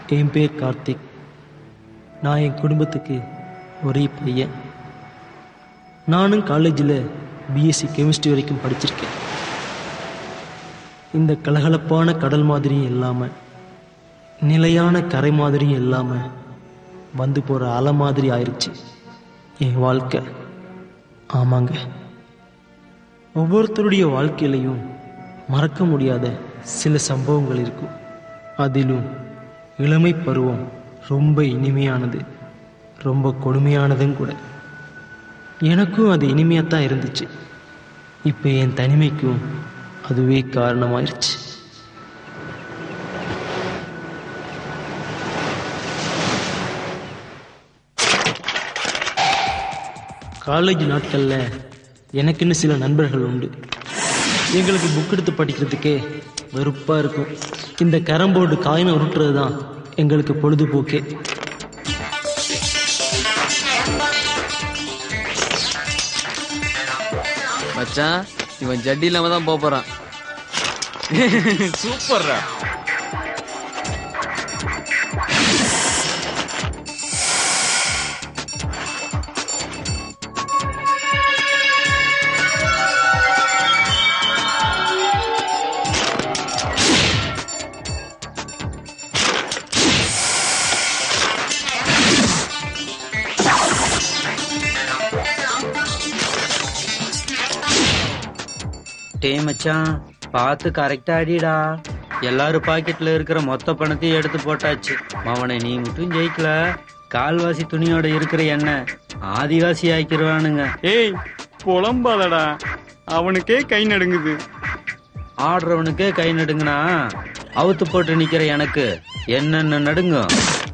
என் பேர் கார்த்திக் நான் என் குடும்பத்துக்கு ஒரே பையன் நானும் காலேஜில் பிஎஸ்சி கெமிஸ்ட்ரி வரைக்கும் படிச்சிருக்கேன் இந்த கலகலப்பான கடல் மாதிரியும் இல்லாமல் நிலையான கரை மாதிரியும் இல்லாமல் வந்து போகிற அலை மாதிரி ஆயிடுச்சு என் வாழ்க்கை ஆமாங்க ஒவ்வொருத்தருடைய வாழ்க்கையிலையும் மறக்க முடியாத சில சம்பவங்கள் இருக்கும் அதிலும் இளமை பருவம் ரொம்ப இனிமையானது ரொம்ப கொடுமையானதும் கூட எனக்கும் அது இனிமையாக தான் இருந்துச்சு இப்போ என் தனிமைக்கும் அதுவே காரணமாயிருச்சு காலேஜ் நாட்களில் எனக்குன்னு சில நண்பர்கள் உண்டு எங்களுக்கு புக் எடுத்து படிக்கிறதுக்கே வெறுப்பாக இருக்கும் இந்த கேரம் போர்டு காயினை உருட்டுறது தான் எங்களுக்கு பொழுதுபோக்கே மச்சான் இவன் ஜட்டி இல்லாம தான் போப் போறான் சூப்பர்ரா டே மச்சான் பார்த்து கரெக்டா அடிடா எல்லாரும் பாக்கெட்ல இருக்கிற மொத்த பணத்தையும் எடுத்து போட்டாச்சு மவனை நீ மட்டும் ஜெயிக்கல கால்வாசி துணியோட இருக்கிற எண்ணெய் ஆதிவாசி ஆக்கிடுவானுங்க ஏய் புலம்பாதடா அவனுக்கே கை நடுங்குது ஆடுறவனுக்கே கை நடுங்கனா அவுத்து போட்டு நிக்கிற எனக்கு என்னென்ன நடுங்கும்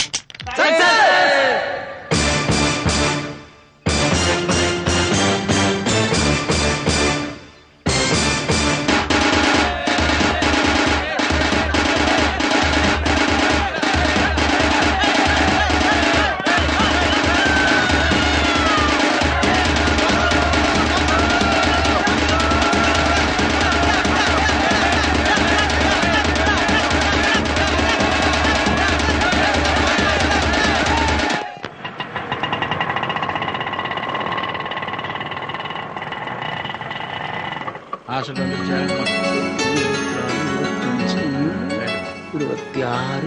இருபத்தி ஆறு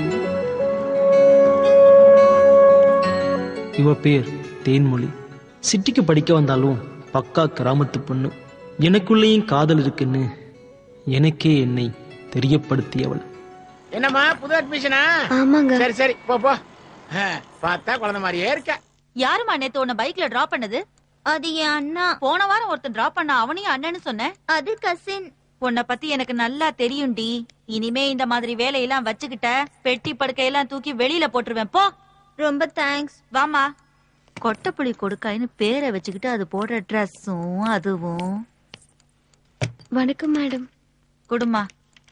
இவ பேர் தேன்மொழி சிட்டிக்கு படிக்க வந்தாலும் பக்கா கிராமத்து பொண்ணு எனக்குள்ளேயும் காதல் இருக்குன்னு எனக்கே என்னை தெரியப்படுத்தியவள் என்னம்மா புது அட்மிஷனா ஆமாங்க சரி சரி போ போ ஆ, பார்த்தா குழந்தை மாதிரியே இருக்க யாரும்மா நேத்து உன்னை பைக்ல டிராப் பண்ணது அது என் அண்ணா போன வாரம் ஒருத்தன் டிராப் பண்ண அவனையும் அண்ணன்னு சொன்னேன் அது கசின் உன்னை பத்தி எனக்கு நல்லா தெரியும்டி இனிமே இந்த மாதிரி வேலையெல்லாம் வச்சுக்கிட்ட பெட்டி படுக்கையெல்லாம் தூக்கி வெளியில போட்டுருவேன் போ ரொம்ப தேங்க்ஸ் வாமா கொட்டப்புளி கொடுக்காயின்னு பேரை வச்சுக்கிட்டு அது போடுற ட்ரெஸ்ஸும் அதுவும் வணக்கம் மேடம் குடுமா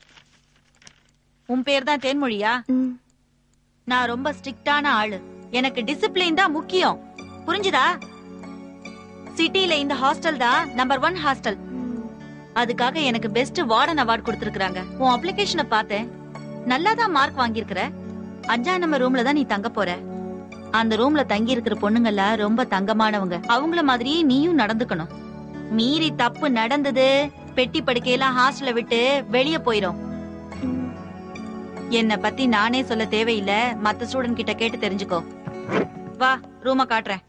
உன் பேர் தான் தேன்மொழியா ம் நான் ரொம்ப ஸ்ட்ரிக்டான ஆளு எனக்கு டிசிப்ளின் தான் முக்கியம் புரிஞ்சுதா சிட்டில இந்த ஹாஸ்டல் தான் நம்பர் ஒன் ஹாஸ்டல் அதுக்காக எனக்கு பெஸ்ட் வார்டன் அவார்ட் கொடுத்திருக்காங்க உன் அப்ளிகேஷனை பார்த்தேன் நல்லா தான் மார்க் வாங்கியிருக்கிற அஞ்சாம் நம்பர் ரூம்ல தான் நீ தங்க போற அந்த ரூம்ல தங்கி இருக்கிற பொண்ணுங்கள ரொம்ப தங்கமானவங்க அவங்கள மாதிரியே நீயும் நடந்துக்கணும் மீறி தப்பு நடந்தது பெட்டி படுக்கையெல்லாம் ஹாஸ்டல்ல விட்டு வெளிய போயிரும் என்ன பத்தி நானே சொல்ல தேவையில்ல மத்த ஸ்டூடெண்ட் கிட்ட கேட்டு தெரிஞ்சுக்கோ வா ரூம காட்டுறேன்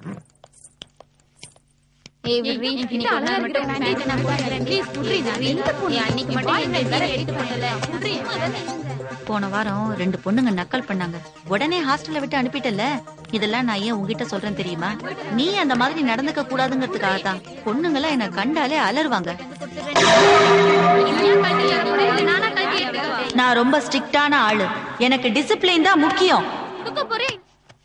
ஏய் விட்ரி, இன்னைக்கு ஒரு நாள் மட்டும் pant நான் போட்டுக்கிறேன். Please, விட்ரி, நான் இந்த பொண்ணு. அன்னைக்கு மட்டும் இந்த வேற எடுத்து போட்டல. விட்ரி. போன வாரம் ரெண்டு பொண்ணுங்க நக்கல் பண்ணாங்க உடனே ஹாஸ்டல்ல விட்டு அனுப்பிட்டல இதெல்லாம் நான் ஏன் உங்ககிட்ட சொல்றேன் தெரியுமா நீ அந்த மாதிரி நடந்துக்க கூடாதுங்கிறதுக்காக தான் பொண்ணுங்கள என்ன கண்டாலே அலறுவாங்க நீயா கழட்டி தர போற, இல்ல நானா கழட்டி எடுத்துக்கவா? நான் ரொம்ப ஸ்ட்ரிக்டான ஆளு எனக்கு டிசிப்ளின் தான் முக்கியம் தூக்க போறேன்.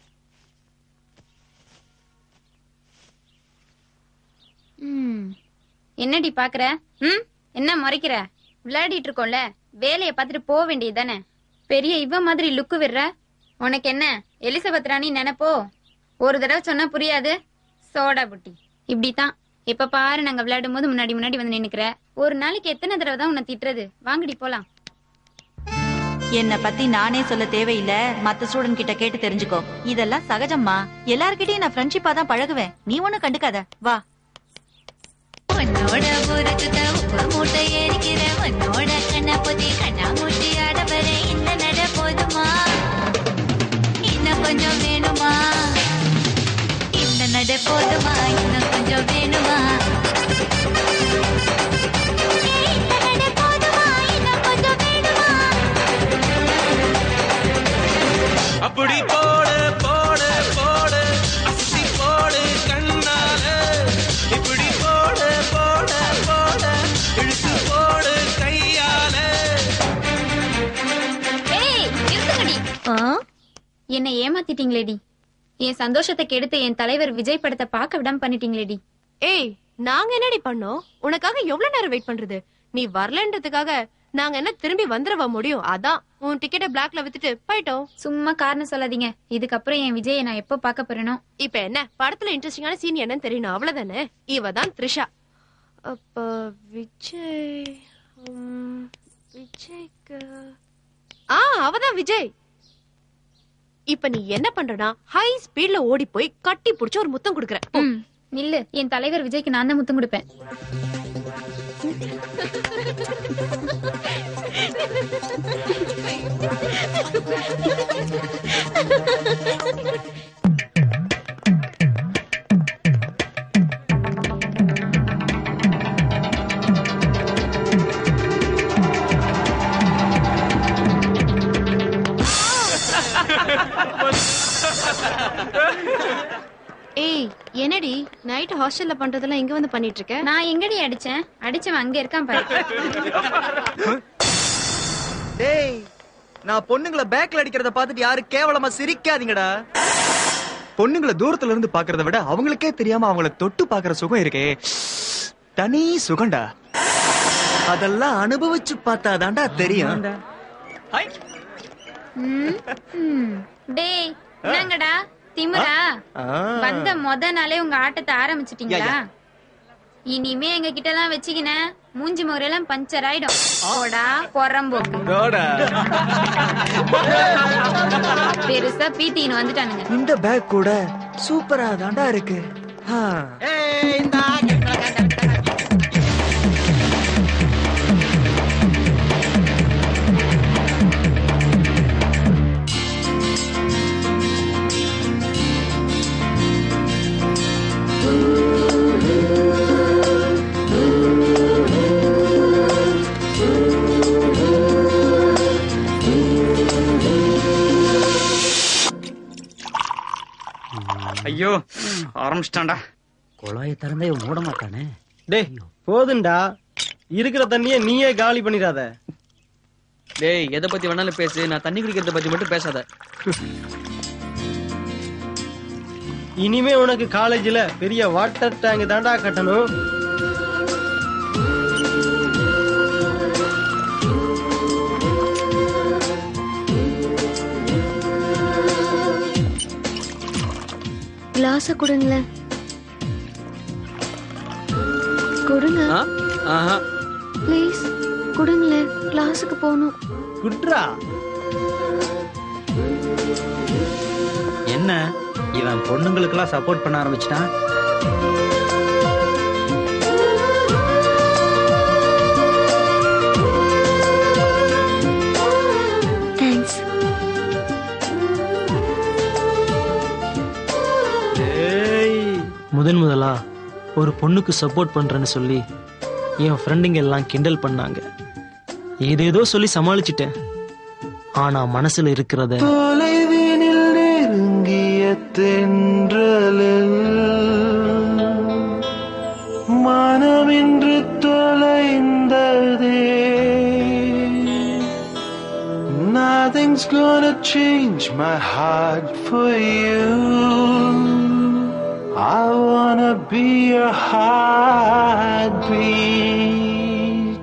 ம். என்னடி பாக்குற ம் என்ன முறைக்கிற விளையாடிட்டு இருக்கோம்ல வேலைய பார்த்துட்டு போக வேண்டியது தானே பெரிய இவ மாதிரி லுக்கு விடுற உனக்கு என்ன எலிசபெத் ராணி நினைப்போ ஒரு தடவை சொன்னா புரியாது சோடா புட்டி இப்படித்தான் எப்ப பாரு நாங்க விளையாடும் போது முன்னாடி முன்னாடி வந்து நின்னுக்கிற ஒரு நாளைக்கு எத்தனை தடவை தான் உன்னை திட்டுறது வாங்கடி போலாம் என்ன பத்தி நானே சொல்ல தேவையில்ல மத்த ஸ்டூடெண்ட் கிட்ட கேட்டு தெரிஞ்சுக்கோ இதெல்லாம் சகஜம்மா எல்லார்கிட்டயும் நான் ஃப்ரெண்ட்ஷிப்பா தான் பழகுவேன் நீ ஒண்ணும் கண்டுக்காத வா உன்னோட பொறுத்துக்க உப்பு மூட்டை ஏறிக்கிற உன்னோட கண்ண பொதி கண்ணா மூட்டி ஆடவர இந்த நட போதுமா இன்னும் கொஞ்சம் வேணுமா இந்த நட போதுமா இன்னும் கொஞ்சம் வேணுமா ஏய், இந்த நட போதுமா இன்னும் கொஞ்சம் வேணுமா அப்படி போடு போடு போடு அசி போடு கண்ணால இப்படி போடு போடு போடு இழுத்து போடு கையால ஏய் நிறுத்துங்கடி என்னை ஏமாத்திட்டீங்களேடி என் சந்தோஷத்தை கெடுத்து என் தலைவர் விஜய் படத்தை பார்க்க விடாம பண்ணிட்டீங்களேடி ஏய் நாங்க என்னடி பண்ணோம் உனக்காக எவ்வளவு நேரம் வெயிட் பண்றது நீ வரலன்றதுக்காக நாங்க என்ன திரும்பி வந்துடவா முடியும் அதான் உன் டிக்கெட்டை பிளாக்ல வித்துட்டு போயிட்டோம் சும்மா காரணம் சொல்லாதீங்க இதுக்கப்புறம் என் விஜயை நான் எப்போ பார்க்க போறேனோ இப்ப என்ன படத்துல இன்ட்ரெஸ்டிங்கான சீன் என்னன்னு தெரியணும் அவ்வளவுதானே இவ தான் த்ரிஷா அப்ப விஜய் உம், விஜய்க்கு ஆ அவதான் விஜய் இப்ப நீ என்ன பண்றனா ஹை ஸ்பீட்ல ஓடி போய் கட்டி புடிச்சு ஒரு முத்தம் குடுக்கற ம், நில்லு என் தலைவர் விஜய்க்கு நான் தான் முத்தம் கொடுப்பேன் ஏய் என்னடி நைட் ஹாஸ்டல்ல பண்றதெல்லாம் இங்க வந்து பண்ணிட்டு இருக்க நான் எங்கடி அடிச்சேன் அடிச்சவன் அங்க இருக்கான் பாரு டேய் நான் பொண்ணுங்களை பேக்ல அடிக்கிறத பார்த்துட்டு யாரும் கேவலமா சிரிக்காதீங்கடா பொண்ணுங்களை தூரத்துல இருந்து பாக்குறத விட அவங்களுக்கே தெரியாம அவங்கள தொட்டு பாக்குற சுகம் இருக்கே தனி சுகம்டா அதெல்லாம் அனுபவிச்சு பார்த்தாதான்டா தெரியும் ம், ம். டேய் என்னங்கடா திமிரா ஆ. வந்த மொத நாளே உங்க ஆட்டத்தை ஆரம்பிச்சிட்டீங்களா யா, இனிமே எங்க கிட்ட எல்லாம் வச்சுக்கின மூஞ்சி முறையெல்லாம் பஞ்சர் ஆயிடும் போடா பொறம்போக்கு டோடா. பெருசா பீத்தின்னு வந்துட்டானுங்க இந்த பேக் கூட சூப்பரா தான்டா இருக்கு ஆ. ஐயோ ஆரம்பிச்சிட்டான்டா குழாயை திறந்தே இவன் மூட மாட்டானே டேய் போதுண்டா இருக்கிற தண்ணிய நீயே காலி பண்ணிடாத டேய் எதை பத்தி வேணாலும் பேசு நான் தண்ணி குடிக்கிறத பத்தி மட்டும் பேசாத இனிமே உனக்கு காலேஜ்ல பெரிய வாட்டர் டேங்க் தாண்டா கட்டணும் கிளாஸ கொடுங்களேன் கொடுங்க ஆ? ஆஹா ப்ளீஸ் கொடுங்களேன் கிளாஸுக்கு போகணும் குட்ரா என்ன இவன் பொண்ணுங்களுக்கெல்லாம் சப்போர்ட் பண்ண ஆரம்பிச்சிட்டான் தேங்க்ஸ் முதன் முதலா ஒரு பொண்ணுக்கு சப்போர்ட் பண்றேன்னு சொல்லி என் ஃப்ரெண்டுங்க எல்லாம் கிண்டல் பண்ணாங்க ஏதேதோ சொல்லி சமாளிச்சிட்டேன் ஆனா மனசுல இருக்கிறத தொலைவினில் நெருங்கிய தென்றலில் மனமின்று தொலைந்ததே Nothing's gonna change my heart for you. I wanna be your heartbeat.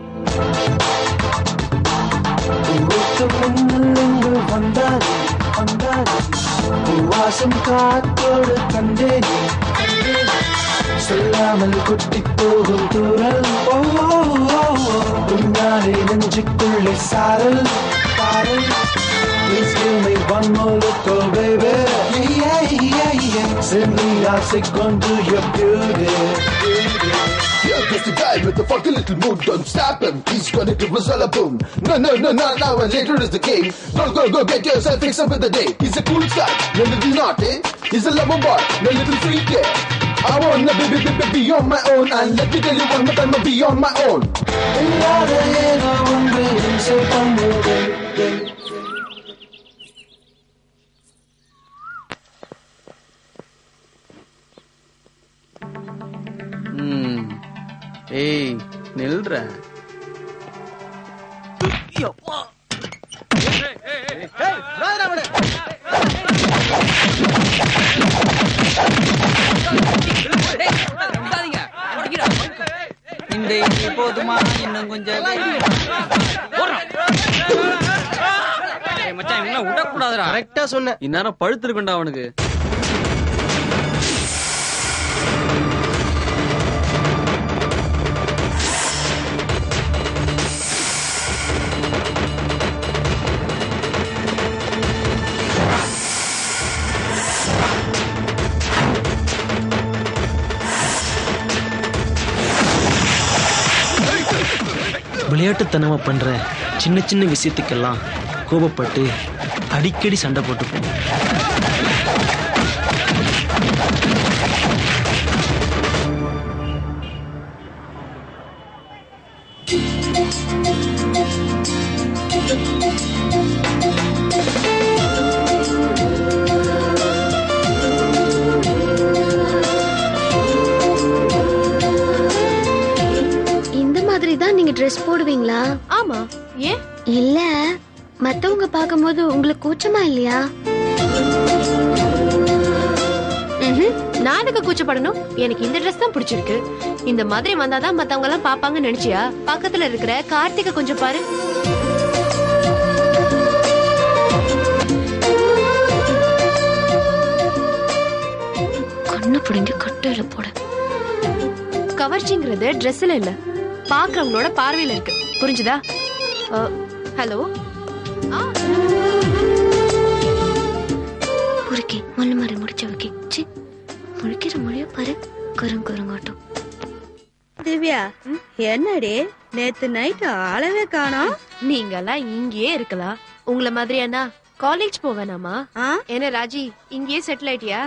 ஒத்த பொண்ணில் எங்கு வந்தாரே வந்தாரே வாசம் காத்தோடு கண்டேனே கண்டேனே. சொல்லாமல் கொட்டி போகும் தூரல் ஓ ஓ, ஓ, ஓ. உன்னாலே நெஞ்சுக்குள்ளே சாரல் சாரல் Please give me one more look, oh baby. Yeah, yeah, yeah, yeah. Simply asking onto your beauty. Here goes the guy with the funky little mood. Don't stop him. He's gonna give us all a boom. No, no, no, no, now and later is the game. Go, go, go, get yourself fixed up with the day. He's a cool guy, no little naughty. He's a lover boy, no little freak, yeah. I wanna be, be, be, be on my own. And let me tell you one more time, I'll be on my own. இல்லாத ஏதோ ஒன்று இம்சை பண்ணுதே ம். ஏய் நில்ற இந்த இட்லி போதுமா இன்னும் கொஞ்சம் ஏய் மச்சான் இவனை விடக்கூடாதுடா கரெக்டா சொன்ன இந்நேரம் பழுத்து இருக்கும்டா அவனுக்கு விளையாட்டுத்தனமா பண்ற சின்ன சின்ன விஷயத்துக்கெல்லாம் கோபப்பட்டு அடிக்கடி சண்டை போட்டுப்போம் இந்த மாதிரி தான் நீங்க ட்ரெஸ் போடுவீங்களா ஆமா ஏன் இல்ல மத்தவங்க பார்க்கும்போது உங்களுக்கு கூச்சமா இல்லையா ம்ஹும். நான் எதுக்கு கூச்சப்படணும் எனக்கு இந்த ட்ரெஸ் தான் பிடிச்சிருக்கு இந்த மாதிரி வந்தாதான் மத்தவங்க எல்லாம் பாப்பாங்கன்னு நினைச்சியா பக்கத்துல இருக்கிற கார்த்திகை கொஞ்சம் பாரு கண்ணு பிடிங்க கட்டையில போட கவர்ச்சிங்கிறது ட்ரெஸ்ல இல்ல பாக்குறவங்களோட பார்வையில இருக்கு புரிஞ்சுதா ஹலோ பொறுக்கி முள்ளு மாதிரி முடிச்ச வைக்கி சி முழிக்கிற மொழிய பாரு கரும் கருங்காட்டும் திவ்யா என்னடி நேத்து நைட் ஆளவே காணோம் நீங்க எல்லாம் இங்கேயே இருக்கலாம் உங்களை மாதிரியானா காலேஜ் போவேனாமா என்ன ராஜி இங்கேயே செட்டில் ஆயிட்டியா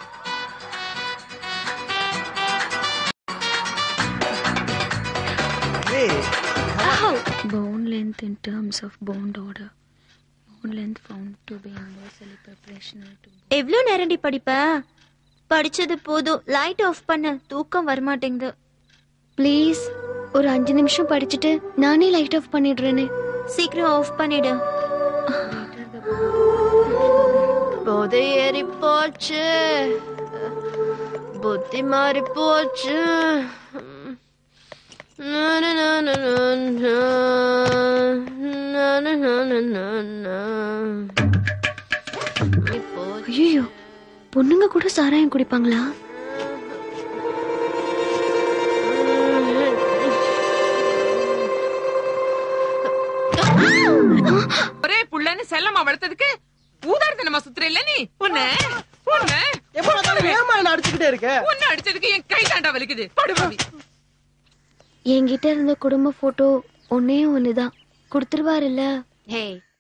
Bone length in terms of bone order. Bone length found to be universally proportional to எவ்வளவு நேரம்டி படிப்ப படிச்சது போதும் லைட் ஆஃப் பண்ண தூக்கம் வரமாட்டேங்குது ப்ளீஸ் ஒரு அஞ்சு நிமிஷம் படிச்சுட்டு நானே லைட் ஆஃப் பண்ணிடுறேனே சீக்கிரம் ஆஃப் பண்ணிடு போதை ஏறி போச்சு புத்தி மாறி போச்சு ஐயோ பொண்ணுங்க கூட சாராயம் குடிப்பாங்களா ஒரே புள்ளன்னு செல்லமா வளர்த்ததுக்கு ஊதார்த்தனமா சுத்துற இல்ல நீ உன்ன உன்ன ஏமா என்ன அடிச்சுக்கிட்டே இருக்க உன்ன அடிச்சதுக்கு என் கை தாண்டா வலிக்குது படுபாவி என்கிட்ட இருந்த குடும்ப போட்டோ ஒன்னே ஒண்ணுதான் கொடுத்துருவாருல்ல ஹே